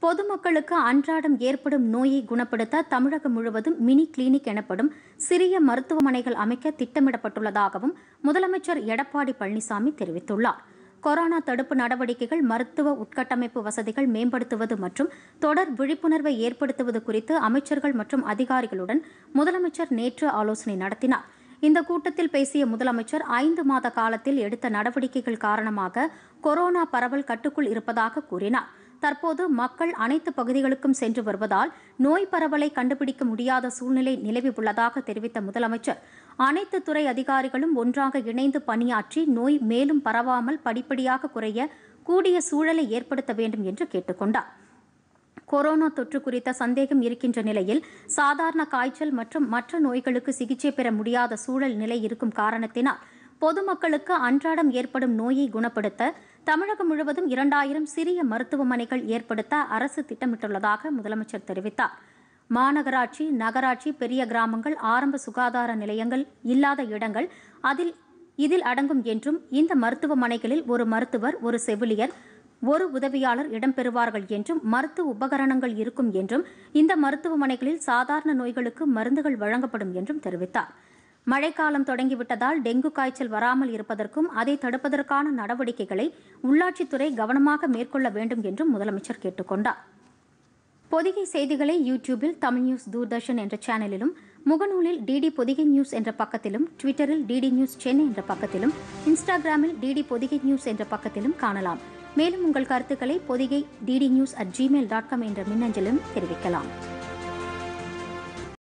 பொதுமக்களுக்கு அன்றாடம் ஏற்படும் நோயை குணப்படுத்த தமிழகம் முழுவதும் மினி கிளினிக் எனப்படும் சிறிய மருத்துவமனைகள் அமைக்க திட்டமிடப்பட்டுள்ளதாகவும் முதலமைச்சர் எடப்பாடி பழனிசாமி தெரிவித்துள்ளார் கொரோனா தடுப்பு நடவடிக்கைகள் மருத்துவ உட்கட்டமைப்பு வசதிகள் மேம்படுத்துவது மற்றும் தொடர் விழிப்புணர்வை ஏற்படுத்துவது குறித்து அமைச்சர்கள் மற்றும் அதிகாரிகளுடன் முதலமைச்சர் நேற்று ஆலோசனை நடத்தினார் இந்த கூட்டத்தில் பேசிய முதலமைச்சர் ஐந்து மாத காலத்தில் எடுத்த நடவடிக்கைகள் காரணமாக கொரோனா பரவல் கட்டுக்குள் இருப்பதாக கூறினார் தற்போது மக்கள் அனைத்து பகுதிகளுக்கும் சென்று வருவதால் நோய் பரவலை கண்டுபிடிக்க முடியாத சூழ்நிலை நிலவி உள்ளதாக தெரிவித்த முதலமைச்சர் அனைத்து துறை அதிகாரிகளும் ஒன்றாக இணைந்து பணியாற்றி நோய் மேலும் பரவாமல் படிப்படியாக குறைய கூடிய சூழலை ஏற்படுத்த வேண்டும் என்று கேட்டுக்கொண்டார் கொரோனா தொற்று குறித்த சந்தேகம் இருக்கின்ற நிலையில் சாதாரண காய்ச்சல் மற்றும் மற்ற நோய்களுக்கு சிகிச்சை பெற முடியாத சூழல் நிலை இருக்கும் காரணத்தினால் பொதுமக்களுக்கு அன்றாடம் ஏற்படும் நோயை குணப்படுத்த தமிழகம் முழுவதும் இரண்டாயிரம் சிறிய மருத்துவமனைகள் ஏற்படுத்த அரசு திட்டமிட்டுள்ளதாக முதலமைச்சர் தெரிவித்தார் மாநகராட்சி நகராட்சி பெரிய கிராமங்கள் ஆரம்ப சுகாதார நிலையங்கள் இல்லாத இடங்கள் அதில் இதில் அடங்கும் என்றும் இந்த மருத்துவமனைகளில் ஒரு மருத்துவர் ஒரு செவிலியர் ஒரு உதவியாளர் இடம்பெறுவார்கள் என்றும் மருத்துவ உபகரணங்கள் இருக்கும் என்றும் இந்த மருத்துவமனைகளில் சாதாரண நோய்களுக்கு மருந்துகள் வழங்கப்படும் என்றும் தெரிவித்தார் மழைக்காலம் தொடங்கிவிட்டதால் டெங்கு காய்ச்சல் வராமல் இருப்பதற்கும் அதை தடுப்பதற்கான நடவடிக்கைகளை உள்ளாட்சித்துறை கவனமாக மேற்கொள்ள வேண்டும் என்றும் முதலமைச்சர் கேட்டுக்கொண்டார் பொதிகை செய்திகளை யூடியூபில் தமிழ் நியூஸ் தூர்தர்ஷன் என்ற சேனலிலும் முகநூலில் டிடி பொதிகை நியூஸ் என்ற பக்கத்திலும் ட்விட்டரில் டிடி நியூஸ் சென்னை என்ற பக்கத்திலும் இன்ஸ்டாகிராமில் டிடி பொதிகை நியூஸ் என்ற பக்கத்திலும் காணலாம் மேலும் உங்கள் கருத்துக்களை Podhigai DD news at Gmail dot com என்ற மின்னஞ்சலும் தெரிவிக்கலாம்